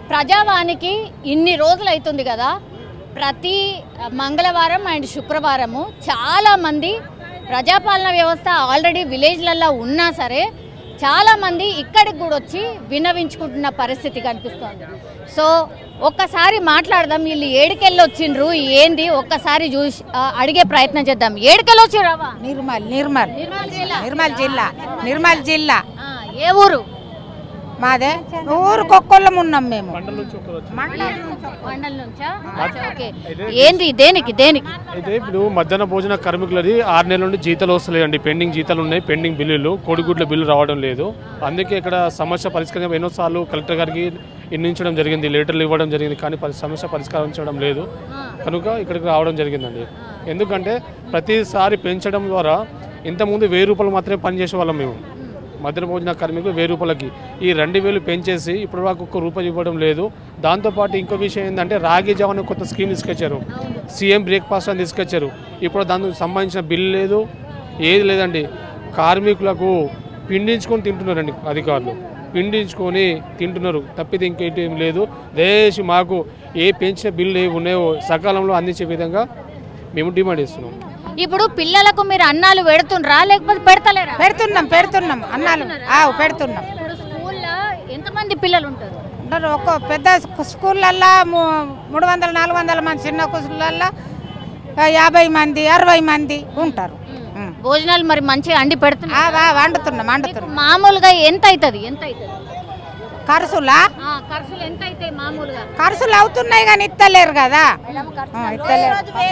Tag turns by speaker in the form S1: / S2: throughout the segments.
S1: ప్రజావానికి ఇన్ని రోజులు అవుతుంది కదా ప్రతి మంగళవారం అండ్ శుక్రవారము చాలామంది ప్రజాపాలన వ్యవస్థ ఆల్రెడీ విలేజ్లలో ఉన్నా సరే చాలామంది ఇక్కడికి కూడా వచ్చి విన్నవించుకుంటున్న పరిస్థితి కనిపిస్తోంది సో ఒక్కసారి మాట్లాడదాం వీళ్ళు ఏడుకెళ్ళి వచ్చిండ్రు ఏంది ఒక్కసారి చూసి ఆ, అడిగే ప్రయత్నం చేద్దాం ఏడుకెళ్ళి వచ్చిరావా
S2: నిర్మల్ నిర్మల్
S1: నిర్మల్ జిల్లా
S2: నిర్మల్ జిల్లా నిర్మల్ జిల్లా
S1: ఆ, ఏ ఊరు
S2: మాదే ఊరు కొక్కొల్లం ఉన్నాం మేము
S1: మండల్ నుంచా అచ్చా, ఓకే ఏంది దేనికి దేనికి
S3: అయితే ఇప్పుడు మధ్యాహ్న భోజన కార్మికులది ఆరు నెలల నుండి జీతాలు వస్తలేదండి పెండింగ్ జీతాలు ఉన్నాయి పెండింగ్ బిల్లులు కోడిగుడ్ల బిల్లు రావడం లేదు అందుకే ఇక్కడ సమస్య పరిష్కారం ఎన్నోసార్లు కలెక్టర్ గారికి ఇన్నించడం జరిగింది లెటర్లు ఇవ్వడం జరిగింది కానీ పరి- సమస్య పరిష్కరించడం లేదు కనుక ఇక్కడికి రావడం జరిగిందండి ఎందుకంటే ప్రతిసారి పెంచడం ద్వారా ఇంతకుముందు వెయ్యి రూపాయలు మాత్రమే పనిచేసే వాళ్ళం మేము మధ్యాహ్న భోజన కార్మికులు వెయ్యి రూపాయలకి ఈ రెండు వేలు పెంచేసి ఇప్పుడు వరకు ఒక్క రూపాయి ఇవ్వడం లేదు దాంతోపాటు ఇంకో విషయం ఏంటంటే రాగి జావ అనే కొత్త స్కీమ్ తీసుకొచ్చారు సీఎం బ్రేక్ఫాస్ట్ అని తీసుకొచ్చారు ఇప్పుడు దానికి సంబంధించిన బిల్ లేదు ఏది లేదండి కార్మికులకు పిండించుకొని తింటున్నారండి అధికారులు పిండించుకొని తింటున్నారు తప్పితే ఇంకేంటి ఏం లేదు దయచేసి మాకు ఏ పెంచిన బిల్లు ఏవి ఉన్నాయో సకాలంలో అందించే విధంగా మేము డిమాండ్ చేస్తున్నాం
S1: ఇప్పుడు పిల్లలకు మీరు అన్నాలు పెడుతుండ్రా లేకపోతే పెడతలేరా
S2: పెడుతున్నాం పెడుతున్నాం అన్నాలు ఆవు పెడుతున్నాం
S1: ఇప్పుడు స్కూల్లో ఎంతమంది పిల్లలు ఉంటారు
S2: ఉన్నారు. ఒక్కో పెద్ద స్కూళ్ళల్లో ము- మూడు వందల నాలుగు వందల మంది చిన్న స్కూళ్ళల్లో ఆ, యాభై మంది అరవై మంది ఉంటారు ఉం.
S1: భోజనాలు మరి మంచిగా అండి
S2: ఆ,
S1: పెడుతున్నారు
S2: వా- వండుతున్నాం వండుతున్నాం
S1: మామూలుగా ఎంత అవుతుంది ఎంత అవుతుంది
S2: ఖర్చులా
S1: ఖర్చులు ఎంత అవుతాయి మామూలుగా
S2: ఖర్చులు అవుతున్నాయి కానీ ఇస్తలేరు కదా ఆ, ఇస్తలేరు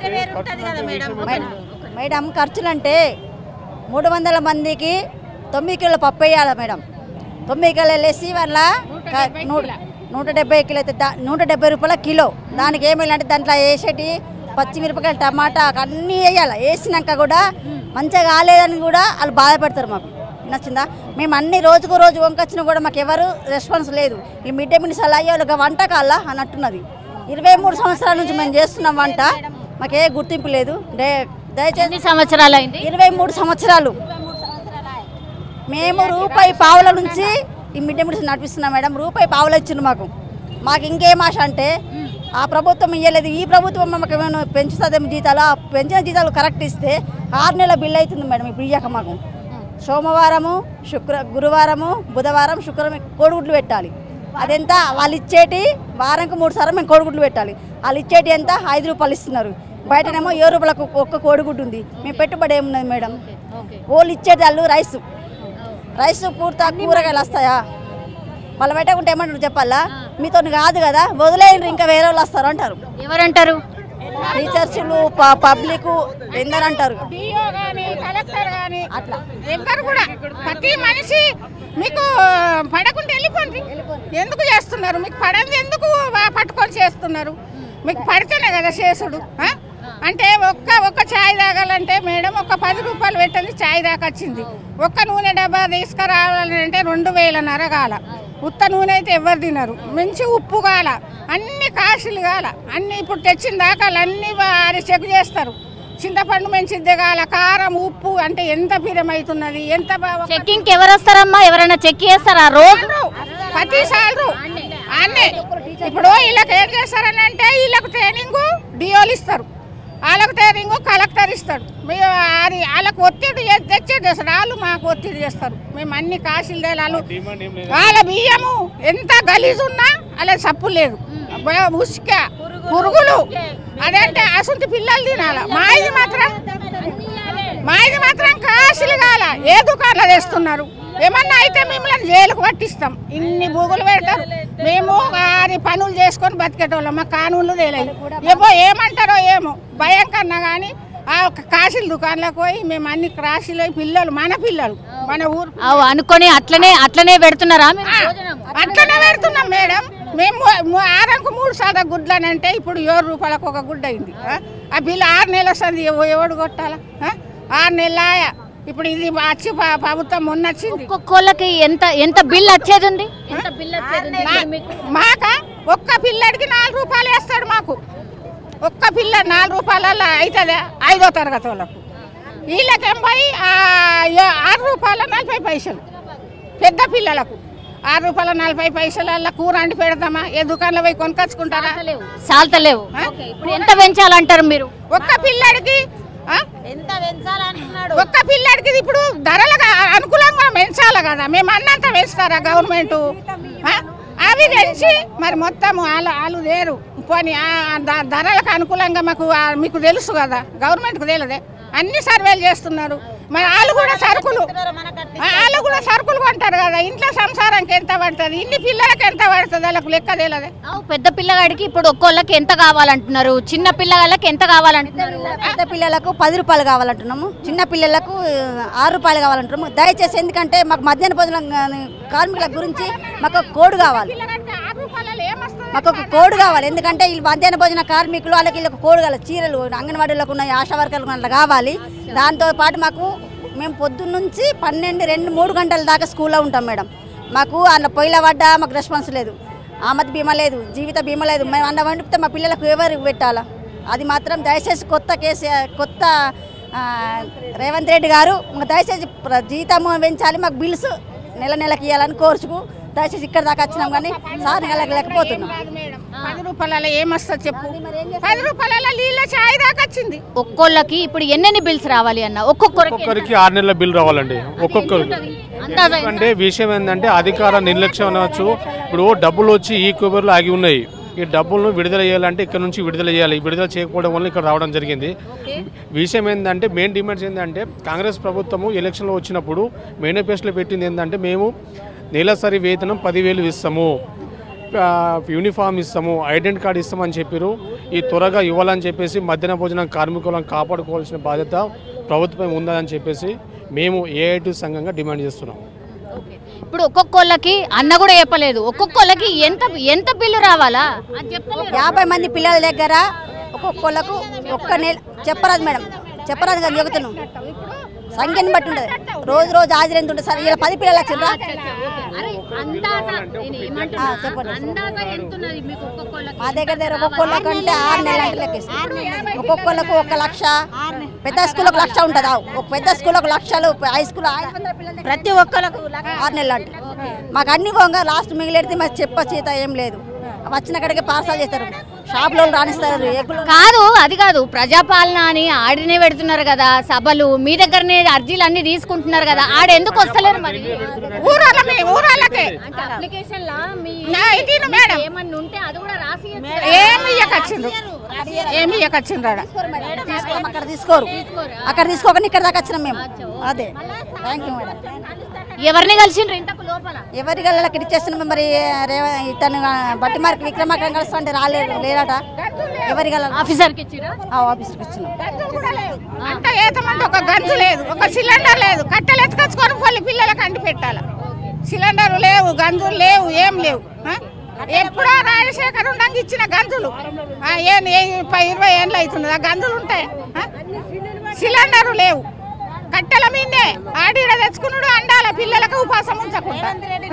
S4: మేడం ఖర్చులు అంటే మూడు వందల మందికి తొమ్మిది కిలోల పప్పు వేయాలి మేడం తొమ్మిది కిలోలు వేసి వాళ్ళ క- నూట నూట డెబ్బై కిలో అయితే దా- నూట డెబ్బై రూపాయల కిలో దానికి ఏమేయాలంటే దాంట్లో వేసేటి పచ్చిమిరపకాయలు టమాటా అన్నీ వేయాలి వేసినాక కూడా మంచిగా కాలేదని కూడా వాళ్ళు బాధపడతారు మాకు నచ్చిందా మేము అన్ని రోజుకు రోజు వంకొచ్చినా కూడా మాకు ఎవరు రెస్పాన్స్ లేదు ఈ మిడ్ డే మీల్స్ అలా అయ్యే ఒక వంట కాళ్ళ అని అంటున్నది ఇరవై మూడు సంవత్సరాల నుంచి మేము చేస్తున్నాం వంట మాకే గుర్తింపు లేదు దే దయచేసి
S1: ఎన్ని సంవత్సరాలు అయింది
S4: ఇరవై మూడు సంవత్సరాలు మేము రూపాయి పావుల నుంచి ఈ మిడ్ డే మీల్స్ నడిపిస్తున్నాం మేడం రూపాయి పావులు ఇచ్చింది మాకు మాకు ఇంకేం ఆశ అంటే ఆ ప్రభుత్వం ఇవ్వలేదు ఈ ప్రభుత్వం మాకు ఏమైనా పెంచుతుందేమో జీతాలు ఆ పెంచిన జీతాలు కరెక్ట్ ఇస్తే ఆరు నెలల బిల్ అవుతుంది మేడం ఇప్పుడు ఇయ్యాక మాకు సోమవారము శుక్ర గురువారము బుధవారం శుక్రవారం కోడిగుడ్లు పెట్టాలి అదెంత వాళ్ళు ఇచ్చేటి వారానికి మూడు సార్లు మేము కోడిగుడ్లు పెట్టాలి వాళ్ళు ఇచ్చేటి ఎంత ఐదు రూపాయలు ఇస్తున్నారు బయటనేమో ఏడు రూపాయలకు ఒక్క కోడిగుడ్డు ఉంది మేము పెట్టుబడి ఏమున్నది మేడం వాళ్ళు ఇచ్చేది వాళ్ళు రైస్ రైస్ పూర్తి కూరగాయలు వస్తాయా వాళ్ళు పెట్టకుంటే ఏమంటారు చెప్పాలా మీతో కాదు కదా వదిలేయండి ఇంకా వేరే వాళ్ళు వస్తారు అంటారు
S1: ఎవరంటారు
S4: టీచర్స్లు పబ్లిక్ ఎందరు అంటారు
S2: డిఓ కానీ కలెక్టర్ కానీ
S4: అట్లా
S2: ఎవ్వరు కూడా ప్రతి మనిషి మీకు పడకుండా వెళ్ళిపోండి ఎందుకు చేస్తున్నారు మీకు పడంది ఎందుకు వా- పట్టుకొని చేస్తున్నారు మీకు పడితేనే కదా చేసుడు ఆ? అంటే ఒక్క ఒక్క ఛాయ్ తాగాలంటే మేడం ఒక పది రూపాయలు పెట్టండి ఛాయ్ దాకా వచ్చింది ఒక్క నూనె డబ్బా తీసుకురావాలంటే రెండు వేలన్నర కాల ఉత్త నూనె అయితే ఎవరు తినరు మంచి ఉప్పు కాల అన్ని కాసులు కాల అన్ని ఇప్పుడు తెచ్చిన దాకాలు అన్ని వారి చెక్ చేస్తారు చింతపండు మంచిది కాల కారం ఉప్పు అంటే ఎంత పిరమవుతున్నది ఎంత బాగా
S1: చెక్కింగ్ ఎవరు వస్తారమ్మా ఎవరైనా చెక్ చేస్తారా రోజు
S2: ప్రతి సార్లు అన్నీ ఇప్పుడు వీళ్ళకి ఏం చేస్తారని అంటే వీళ్ళకి ట్రైనింగ్ డిఓలు ఇస్తారు వాళ్ళకు ట్రైనింగ్ కలెక్టర్ ఇస్తాడు మేము అది వాళ్ళకు ఒత్తిడి చేసి తెచ్చేది చేస్తారు వాళ్ళు మాకు ఒత్తిడి చేస్తారు మేము అన్ని కాసులు తేలాలు
S3: డిమాండ్ ఏం లేదు
S2: వాళ్ళ బియ్యము ఎంత గలీజు ఉన్నా అలా సప్పు లేదు బ- ఉసుక పురుగులు అదంటే అసలు పిల్లలు తినాల మా ఇది మాత్రం మా ఇది మాత్రం కాసులు కాల ఏ దుకాణంలో తెస్తున్నారు ఏమన్నా అయితే మిమ్మల్ని జైలుకు పట్టిస్తాం ఇన్ని బూగులు పెడతారు మేము వారి పనులు చేసుకొని బతికేటోళ్ళం మా కానూళ్ళు తెలియదు ఏవో ఏమంటారో ఏమో భయం కన్నా కానీ ఆ ఒక కాసుల దుకాణంలోకి పోయి మేము అన్ని క్రాసులు పిల్లలు మన పిల్లలు మన ఊరు
S1: అవు అనుకొని అట్లనే అట్లనే పెడుతున్నారా మీరు
S2: ఆ,
S1: భోజనం?
S2: అట్లనే పెడుతున్నాం మేడం మేము ము- ఆరంకు మూడు సార్లు గుడ్లని అంటే ఇప్పుడు ఏడు రూపాయలకు ఒక గుడ్డ అయింది ఆ? ఆ బిల్లు ఆరు నెలలు వస్తుంది ఎవ- ఎవడు కొట్టాలా ఆ? ఆరు నెలల ఇప్పుడు ఇది వచ్చి ప- ప్రభుత్వం మొన్న వచ్చింది
S1: ఒక్కొక్కళ్ళకి ఎంత ఎంత బిల్ వచ్చేది ఉంది ఎంత బిల్ వచ్చేది ఉంది ఇప్పుడు మీకు?
S2: మాక ఒక్క పిల్లడికి నాలుగు రూపాయలు వేస్తాడు మాకు ఒక్క పిల్ల నాలుగు రూపాయలలో అవుతుందా ఐదో తరగతి వాళ్ళకు వీళ్ళకేం పోయి ఆ, ఏ- ఆరు రూపాయల నలభై పైసలు పెద్ద పిల్లలకు ఆరు రూపాయల నలభై పైసల కూర అండి పెడతామా ఏ దుకాణంలో పోయి కొనుకొచ్చుకుంటారా
S1: లేవు సాల్తలేవు ఇప్పుడు ఎంత పెంచాలంటారు మీరు
S2: ఒక్క పిల్లడికి ఆ?
S4: ఎంత పెంచాలంటున్నాడు
S2: ఒక్క పిల్లడికి ఇది ఇప్పుడు ధరలకు అనుకూలంగా పెంచాలి కదా మేము అన్నంత పెంచుతారా గవర్నమెంట్ అవి పెంచి మరి మొత్తం వాళ్ళు వాళ్ళు లేరు పోనీ ఆ ధ- ధరలకు అనుకూలంగా మాకు ఆ మీకు తెలుసు కదా గవర్నమెంట్కి తెలియదే అన్ని సర్వేలు చేస్తున్నారు మరి వాళ్ళు కూడా సరుకులు ఆ, వాళ్ళు కూడా సరుకులు కొంటారు కదా ఇంట్లో సంసారానికి ఎంత పడుతుంది ఇన్ని పిల్లలకి ఎంత పడుతుంది వాళ్ళకు లెక్క తెలియదే
S1: అవు, పెద్ద పిల్లగాడికి ఇప్పుడు ఒక్కోళ్ళకి ఎంత కావాలంటున్నారు చిన్న పిల్లగాళ్ళకి ఎంత కావాలంటున్నారు
S4: పెద్ద పిల్లలకు పది రూపాయలు కావాలంటున్నాము చిన్న పిల్లలకు ఆ, ఆరు రూపాయలు కావాలంటున్నాము దయచేసి ఎందుకంటే మాకు మధ్యాహ్న భోజనం ఆ, కార్మికుల గురించి మాకు ఒక కోడ్ కావాలి
S2: పిల్లగాడికి ఆరు రూపాయలలో ఏమొస్తుంది
S4: మాకు ఒక కోడ్ కావాలి ఎందుకంటే వీళ్ళు మధ్యాహ్న భోజన కార్మికులు వాళ్ళకి వీళ్ళకి కోడ్ కావాలి చీరలు అంగన్వాడీలకు ఉన్న ఆశా వర్కర్లకు అట్లా కావాలి దాంతో పాటు మాకు మేము పొద్దున్న నుంచి పన్నెండు రెండు మూడు గంటల దాకా స్కూల్లో ఉంటాం మేడం మాకు అన్న పొయ్యిల పడ్డా మాకు రెస్పాన్స్ లేదు ఆమద్ బీమా లేదు జీవిత బీమా లేదు మేము అన్న వండితే మా పిల్లలకు ఎవరు పెట్టాలా అది మాత్రం దయచేసి కొత్త కేసు కొత్త ఆ, రేవంత్ రెడ్డి గారు మాకు దయచేసి ప్ర- జీతం పెంచాలి మాకు బిల్స్ నెల నెలకి ఇవ్వాలని కోర్చుకు దయచేసి ఇక్కడ దాకా వచ్చినాం కానీ సార్ నెలకి లేకపోతున్నాం
S2: కాదు మేడం పది రూపాయలలో ఏమొస్తుంది చెప్పు పది రూపాయలలో నీళ్ళ చాయ్ దాకా వచ్చింది
S1: ఒక్కోళ్ళకి ఇప్పుడు ఎన్నెన్ని బిల్స్ రావాలి అన్న ఒక్కొక్కరికి
S3: ఒక్కొక్కరికి ఆరు నెలల బిల్ రావాలండి ఒక్కొక్కరికి
S1: అందాజ
S3: అంటే విషయం ఏంటంటే అధికార నిర్లక్ష్యం అనవచ్చు ఇప్పుడు డబ్బులు వచ్చి ఈ కుబేర్లో ఆగి ఉన్నాయి ఈ డబ్బులను విడుదల చేయాలంటే ఇక్కడ నుంచి విడుదల చేయాలి విడుదల చేయకపోవడం వల్ల ఇక్కడ రావడం జరిగింది విషయం ఏంటంటే మెయిన్ డిమాండ్స్ ఏంటంటే కాంగ్రెస్ ప్రభుత్వము ఎలక్షన్లో వచ్చినప్పుడు మేనిఫెస్టోలో పెట్టింది ఏంటంటే మేము నెలసరి వేతనం పదివేలు ఇస్తాము ఆ, యూనిఫామ్ ఇస్తాము ఐడెంటి కార్డు ఇస్తామని చెప్పారు ఈ త్వరగా ఇవ్వాలని చెప్పేసి మధ్యాహ్న భోజనం కార్మికులను కాపాడుకోవాల్సిన బాధ్యత ప్రభుత్వం ఉందని చెప్పేసి మేము ఏఐటి సంఘంగా డిమాండ్ చేస్తున్నాం
S1: ఇప్పుడు ఒక్కొక్కళ్ళకి అన్న కూడా చెప్పలేదు ఒక్కొక్కళ్ళకి ఎంత ఎంత బిల్లు రావాలా అది చెప్తలేరు.
S4: యాభై మంది పిల్లల దగ్గర ఒక్కొక్కళ్ళకు ఒక్క నెల చెప్పరాదు మేడం చెప్పరాదు కానీ చెబుతున్నాం సంఖ్యని బట్టి ఉంటుంది రోజు రోజు హాజరు ఎంత ఉంటుంది సార్ ఇలా పది పిల్లలు వచ్చిండ్రా
S1: అరే అందాజ నేను ఏమంటున్నా?
S4: ఆ, చెప్పండి.
S1: అందాజ ఎంత ఉన్నది మీకు ఒక్కొక్కళ్ళకి
S4: మా దగ్గర దగ్గర ఒక్కొక్కళ్ళకు అంటే ఆరు నెలలు అంటే లెక్కిస్తాం ఒక్కొక్కళ్ళకు ఒక లక్ష పెద్ద స్కూల్ ఒక లక్ష ఉంటుంది ఆవు. ఒక పెద్ద స్కూల్ ఒక లక్షలు హై స్కూల్ ఐదు వందల పిల్లలు ప్రతి ఒక్కళ్ళకు ఆరు నెలలు అంటే మాకు అన్ని కొంగ లాస్ట్ మిగిలిడితే మాకు చెప్ప చీత ఏం లేదు వచ్చిన కడికి పార్సల్ చేస్తారు షాప్లో రాణిస్తారు ఎగ్గులు
S1: కాదు అది కాదు ప్రజాపాలన అని ఆడినే పెడుతున్నారు కదా సభలు మీ దగ్గరనే అర్జీలు అన్ని తీసుకుంటున్నారు కదా ఆడ ఎందుకు వస్తలేరు మరి
S2: ఊరాలమే ఊరాలకే
S1: అంటే అప్లికేషన్ లా మీ
S2: నా ఇటీను మేడం
S1: ఏమన్నా ఉంటే అది కూడా రాసి
S2: ఏమి ఇయ్యకొచ్చిండ్రు ఏమి ఇయ్యకొచ్చిండ్రు ఆడ
S4: తీసుకోరు అక్కడ తీసుకోరు అక్కడ తీసుకోకుండా ఇక్కడ దాకా వచ్చినాం మేము అదే థ్యాంక్ యూ మేడం
S1: ఎవరిని కలిసిండ్రు ఇంతకు లోపల
S4: ఎవరి గల్లకి ఇచ్చేస్తున్నాం మరి రేవ ఇతను బట్టి మార్క్ విక్రమార్కం కలుస్తా అంటే రాలేడు లేరట ఎవరి గల్ల
S1: ఆఫీసర్కి ఇచ్చిరా
S4: ఆఫీస్కి వచ్చినాం
S2: అంత ఏతమంటే ఒక గంజు లేదు ఒక సిలిండర్ లేదు కట్టెలు ఎత్తుకొచ్చుకొని పోలి పిల్లలకు అంటి పెట్టాల సిలిండర్ లేవు గంజులు లేవు ఏం లేవు ఆ? ఎప్పుడో రాజశేఖర్ ఉండంగా ఇచ్చిన గంజులు ఆ, ఏ ఏ- ప- ఇరవై ఏళ్ళు అవుతుంది ఆ గంజులు ఉంటాయి ఆ? సిలిండరు లేవు కట్టెల మీదే ఆడిడ తెచ్చుకున్నాడు అండాల పిల్లలకు ఉపాసం ఉంచకుండా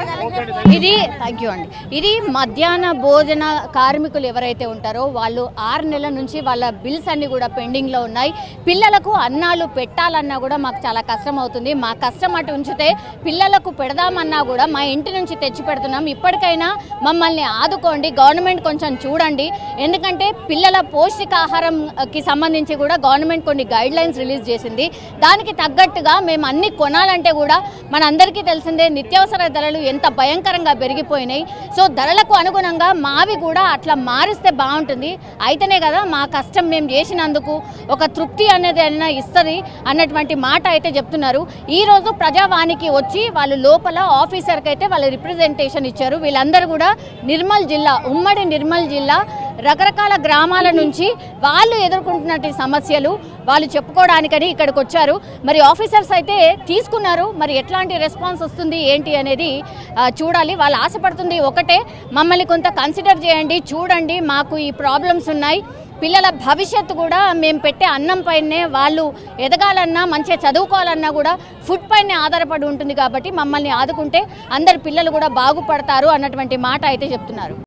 S1: ఇది థ్యాంక్ యూ అండి ఇది మధ్యాహ్న భోజన కార్మికులు ఎవరైతే ఉంటారో వాళ్ళు ఆరు నెలల నుంచి వాళ్ళ బిల్స్ అన్ని కూడా పెండింగ్లో ఉన్నాయి పిల్లలకు అన్నాలు పెట్టాలన్నా కూడా మాకు చాలా కష్టం అవుతుంది మా కష్టం అటు ఉంచితే పిల్లలకు పెడదామన్నా కూడా మా ఇంటి నుంచి తెచ్చి పెడుతున్నాం ఇప్పటికైనా మమ్మల్ని ఆదుకోండి గవర్నమెంట్ కొంచెం చూడండి ఎందుకంటే పిల్లల పౌష్టికాహారంకి సంబంధించి కూడా గవర్నమెంట్ కొన్ని గైడ్ లైన్స్ రిలీజ్ చేసింది దానికి తగ్గట్టుగా మేము అన్ని కొనాలంటే కూడా మనందరికీ తెలిసిందే నిత్యావసర ధరలు ఎంత భయంకరంగా పెరిగిపోయినాయి సో ధరలకు అనుగుణంగా మావి కూడా అట్లా మారిస్తే బాగుంటుంది అయితేనే కదా మా కష్టం మేము చేసినందుకు ఒక తృప్తి అనేది అయినా ఇస్తుంది అన్నటువంటి మాట అయితే చెప్తున్నారు ఈ రోజు ప్రజావానికి వచ్చి వాళ్ళు లోపల ఆఫీసర్కి అయితే వాళ్ళ రిప్రజెంటేషన్ ఇచ్చారు వీళ్ళందరూ కూడా నిర్మల్ జిల్లా ఉమ్మడి నిర్మల్ జిల్లా రకరకాల గ్రామాల నుంచి వాళ్ళు ఎదుర్కొంటున్నటువంటి సమస్యలు వాళ్ళు చెప్పుకోవడానికని ఇక్కడికి వచ్చారు మరి ఆఫీసర్స్ అయితే తీసుకున్నారు మరి ఎట్లాంటి రెస్పాన్స్ వస్తుంది ఏంటి అనేది ఆ, చూడాలి వాళ్ళు ఆశపడుతుంది ఒకటే మమ్మల్ని కొంత కన్సిడర్ చేయండి చూడండి మాకు ఈ ప్రాబ్లమ్స్ ఉన్నాయి పిల్లల భవిష్యత్తు కూడా మేము పెట్టే అన్నం పైనే వాళ్ళు ఎదగాలన్నా మంచిగా చదువుకోవాలన్నా కూడా ఫుడ్ పైనే ఆధారపడి ఉంటుంది కాబట్టి మమ్మల్ని ఆదుకుంటే అందరి పిల్లలు కూడా బాగుపడతారు అన్నటువంటి మాట అయితే చెప్తున్నారు